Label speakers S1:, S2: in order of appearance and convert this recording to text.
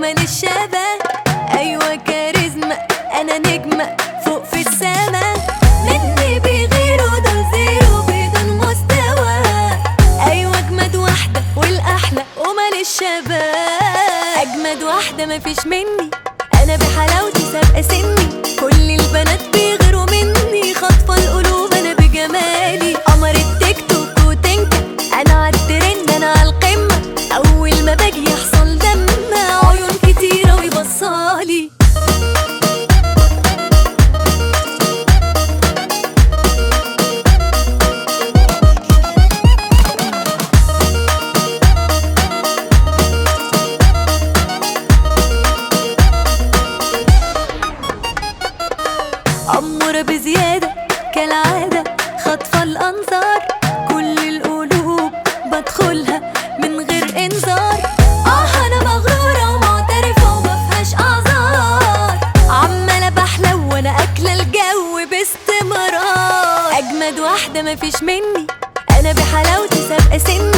S1: وماليش شبه ايوه كاريزما انا نجمة فوق في السما مني بيغيروا دول زيرو بدون مستوى ايوه اجمد واحدة والاحلى وماليش شبه اجمد واحدة مفيش مني انا بحلاوتي سابقة سني كل البنات بيغيروا مني خاطفة القلوب انا بجمالي قمر التيك توك وتنكة انا عالترند انا عالقمة اول ما باجي يحصل دم عيون كتيرة ويبصالي أمورة بزيادة كالعادة خاطفة الأنظار كل القلوب بدخلها من غير إنذار آه أنا مغرورة ومعترفة ومفيهاش أعذار عمالة بحلو وأنا أكلة الجو باستمرار أجمد واحدة مفيش مني أنا بحلاوتي سابقة سني